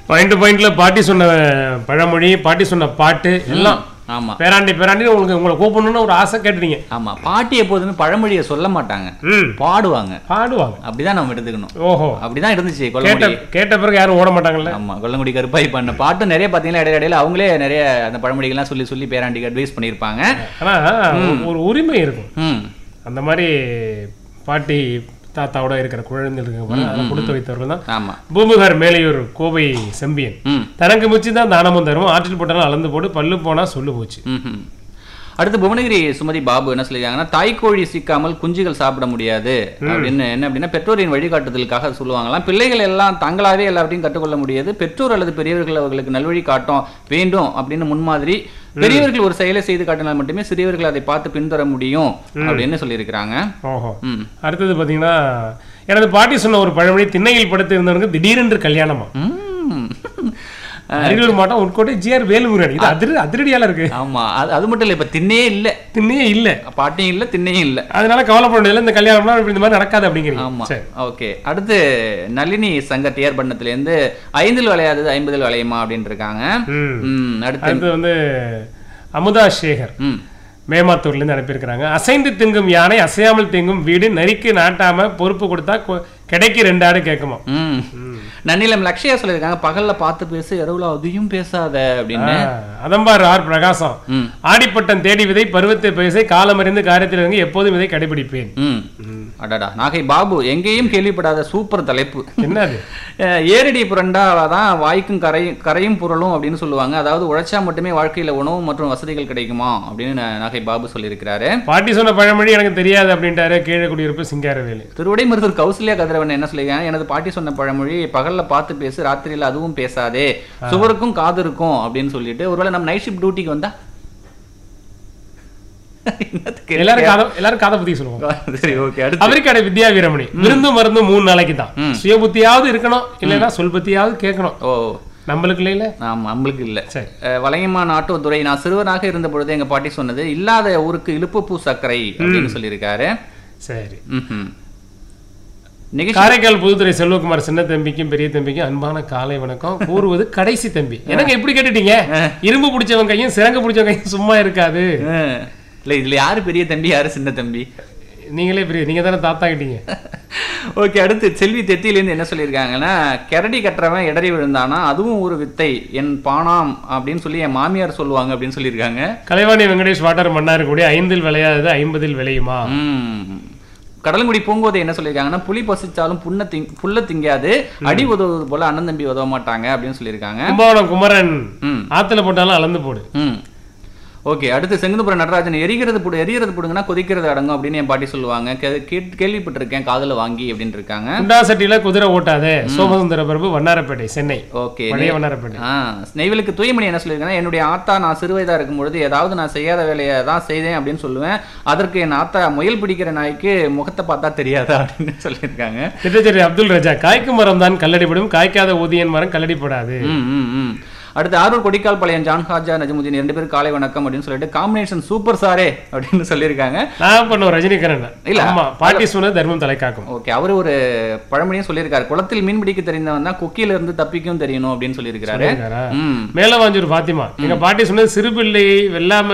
Point பாயிண்ட்ல பாட்டி சொன்ன பழமொழி பாட்டி சொன்ன பாட்டு எல்லாம் ஆமா பேராண்டி பேராண்டி உங்களுக்கு உங்களை கூப்பிடணும்னு ஒரு ஆசை கேட்டுறீங்க ஆமா பாட்டி எப்போதுமே பழமொழியை சொல்ல மாட்டாங்க ம் பாடுவாங்க பாடுவாங்க அப்படிதான் நம்ம எடுத்துக்கணும் ஓஹோ அப்படிதான் இருந்துச்சு கேட்ட கொல்லங்குடி கேட்ட பிறகு யாரும் ஓட மாட்டாங்கல்ல ஆமா கொல்லங்குடி கருப்பாய் பண்ண பாட்டும் நிறைய பாத்தீங்கன்னா இடையில இடையில அவங்களே நிறைய அந்த பழமொழிகள்லாம் சொல்லி சொல்லி பேராண்டிக்கு அட்வைஸ் பண்ணியிருப்பாங்க ஆனா ஒரு உரிமை இருக்கும் ம் அந்த மாதிரி பாட்டி தாத்தாவோட இருக்கிற குழந்தைகளுக்கு பாருங்க, அதை கொடுத்து வைத்தவர்கள் தான் ஆமா பூமிகார் மேலையூர் கோவை செம்பியன் ம் தனக்கு மிச்சி தான் தானமும் தரும் ஆற்றில் போட்டாலும் அளந்து போட்டு பல்லு போனா சொல்லு போச்சு ம்ஹும். அடுத்து புவனகிரி சுமதி பாபு என்ன சொல்லியிருக்காங்கன்னா தாய்க்கோழி சிக்காமல் குஞ்சுகள் சாப்பிட முடியாது அப்படின்னு என்ன அப்படின்னா பெற்றோரின் வழிகாட்டுதலுக்காக சொல்லுவாங்களாம் பிள்ளைகள் எல்லாம் தாங்களாவே எல்லாத்தையும் கற்றுக்கொள்ள முடியாது பெற்றோர் அல்லது பெரியவர்கள் அவர்களுக்கு நல்வழி காட்டும் வேண்டும் அப்படின்னு முன்மாதிரி பெரியவர்கள் ஒரு செயலை செய்து காட்டினால் மட்டுமே சிறியவர்கள் அதை பார்த்து பின்தொடர முடியும் அப்படின்னு சொல்லியிருக்கிறாங்க ஓஹோ ம் அடுத்தது பாத்தீங்கன்னா எனது பாட்டி சொன்ன ஒரு பழமொழி திண்ணையில் படுத்து இருந்தவனுக்கு திடீரென்று கல்யாணமா ம். அரியலூர் மாவட்டம் உட்கோட்டை ஜிஆர் வேலுமுருகன் இது அதிர அதிரடியால இருக்கு ஆமா அது அது மட்டும் இல்ல இப்ப திண்ணையே இல்ல திண்ணையே இல்ல பாட்டியும் இல்ல திண்ணையும் இல்ல அதனால கவலைப்பட வேண்டியதில்லை இந்த கல்யாணம்லாம் இப்படி இந்த மாதிரி நடக்காது ஆமா அப்படிங்கிறீங்க சரி ஓகே அடுத்து நளினி சங்க டிஆர் பண்ணத்துல இருந்து ஐந்தில் விளையாதது ஐம்பதில் விளையுமா அப்படின்னு இருக்காங்க ம் ம் அடுத்து அடுத்து வந்து அமுதா சேகர் ம் மேமாத்தூர்ல இருந்து அனுப்பியிருக்கிறாங்க அசைந்து திங்கும் யானை அசையாமல் திங்கும் வீடு நரிக்கு நாட்டாம பொறுப்பு கொடுத்தா கொ- கிடைக்கு ரெண்டு ஆடு கேட்குமா ம் நன்னிலம் லக்ஷயா சொல்லியிருக்காங்க பகல்ல பார்த்து பேசு இரவுல அதையும் பேசாத அப்படின்னு அதம்பார் ஆர் பிரகாசம் ம் ஆடிப்பட்டம் தேடி விதை பருவத்தை பேசை காலமறிந்து காரியத்தில் இறங்கி எப்போதும் இதை கடைபிடிப்பேன் ம் அடடா நாகை பாபு எங்கேயும் கேள்விப்படாத சூப்பர் தலைப்பு என்னது அஹ் ஏரடி புரண்டாதான் வாய்க்கும் கரையும் கரையும் புரளும் அப்படின்னு சொல்லுவாங்க அதாவது உழைச்சா மட்டுமே வாழ்க்கையில உணவு மற்றும் வசதிகள் கிடைக்குமா அப்படின்னு ந- நாகை பாபு சொல்லியிருக்கிறாரு பாட்டி சொன்ன பழமொழி எனக்கு தெரியாது அப்படின்ட்டாரு கீழே குடியிருப்பு சிங்காரவேலு திருவிடைமருதூர் கௌசல்யா கதிரவன் என்ன சொல்லியிருக்காங்க எனது பாட்டி சொன்ன பழமொழி பகல்ல பார்த்து பேசு ராத்திரியில அதுவும் பேசாதே சுவருக்கும் காது இருக்கும் அப்படின்னு சொல்லிட்டு ஒருவேளை நம்ம நைட் ஷிஃப்ட் டியூட்டிக்கு வந்தா என்னத்துக்கு எல்லாரும் காதை எல்லாரும் காதை பத்தி சொல்லுவோம் சரி ஓகே அடுத்து அவருக்கடை வித்யா வீரமணி விருந்து மருந்து மூணு நாளைக்கு தான் சுய புத்தியாவது இருக்கணும் இல்லைன்னா சொல் புத்தியாவது கேட்கணும் ஓ நம்மளுக்கு இல்லையில ஆமா நம்மளுக்கு இல்ல சரி அஹ் வலையம்மான் ஆட்டோதுரை நான் சிறுவனாக இருந்த பொழுது எங்க பாட்டி சொன்னது இல்லாத ஊருக்கு இழுப்புப்பூ சர்க்கரை அப்படின்னு சொல்லியிருக்காரு சரி ம்ஹும். நிகழ்ச்சி காரைக்கால் புதுத்துறை செல்வகுமார் சின்ன தம்பிக்கும் பெரிய தம்பிக்கும் அன்பான காலை வணக்கம் கூறுவது கடைசி தம்பி எனக்கு எப்படி கேட்டுட்டீங்க இரும்பு பிடிச்சவன் கையும் சிறங்க பிடிச்சவன் கையும் சும்மா இருக்காது அஹ் இல்ல இதுல யாரு பெரிய தம்பி யாரு சின்ன தம்பி நீங்களே பெரிய நீங்க தானே தாத்தா கிட்டீங்க ஓகே அடுத்து செல்வி தெத்தியிலேருந்து என்ன சொல்லியிருக்காங்கன்னா கரடி கட்டுறவன் இடறி விழுந்தானா அதுவும் ஒரு வித்தை என் பானாம் அப்படின்னு சொல்லி என் மாமியார் சொல்லுவாங்க அப்படின்னு சொல்லியிருக்காங்க கலைவாணி வெங்கடேஷ் வாட்டர் மன்னார் கூடிய ஐந்தில் விளையாதது ஐம்பதில் விளையுமா ம். கடலங்குடி பூங்கோதை என்ன சொல்லியிருக்காங்கன்னா புலி பசிச்சாலும் புண்ண திங் புல்ல திங்காது அடி உதவுவது போல அண்ணன் தம்பி உதவ மாட்டாங்க அப்படின்னு சொல்லியிருக்காங்க கும்பகோணம் குமரன் ம் ஆத்துல போட்டாலும் அளந்து போடு ம் ஓகே அடுத்து செங்குந்தபுரம் நடராஜன் எரிகிறது புடு எரியறது புடுங்கன்னா கொதிக்கிறது அடங்கும் அப்படின்னு என் பாட்டி சொல்லுவாங்க கே- கேட்- கேள்விப்பட்டிருக்கேன் காதுல வாங்கி அப்படின்னு இருக்காங்க குண்டா சட்டியில குதிரை ஓட்டாதே சோமசுந்தர பிரபு வண்ணாரப்பேட்டை சென்னை ஓகே பழைய வண்ணாரப்பேட்டை ஆ நெய்வேலுக்கு தூய்மணி என்ன சொல்லியிருக்காங்கன்னா என்னுடைய ஆத்தா நான் சிறுவயதா இருக்கும்பொழுது ஏதாவது நான் செய்யாத வேலையை தான் செய்தேன் அப்படின்னு சொல்லுவேன் அதற்கு என் ஆத்தா முயல் பிடிக்கிற நாய்க்கு முகத்தை பார்த்தா தெரியாதா அப்படின்னு சொல்லியிருக்காங்க திட்டச்சேரி அப்துல் ரஜா காய்க்கும் மரம் தான் கல்லடிப்படும் காய்க்காத ஊதியன் மரம் கல்லடிப்படாது ம் ம் ம் அடுத்து ஆரூர் கொடிக்கால் பாளையம் ஜான் ஹாஜா நஜமுதீன் ரெண்டு பேரும் காலை வணக்கம் அப்படின்னு சொல்லிட்டு காம்பினேஷன் சூப்பர் சாரே அப்படின்னு சொல்லியிருக்காங்க நான் பண்ண ரஜினிகரன் இல்ல, ஆமா பாட்டி சொன்னது தர்மம் தலை காக்கும் ஓகே அவரு ஒரு பழமொழியும் சொல்லியிருக்காரு குளத்தில் மீன் பிடிக்க தெரிந்தவன் தான் கொக்கியில இருந்து தப்பிக்கவும் தெரியணும் அப்படின்னு சொல்லியிருக்கிறாரு சொல்லியிருக்காரா? ம் மேலவாஞ்சூர் பாத்திமா எங்க பாட்டி சொன்னது சிறுபிள்ளை வெள்ளாம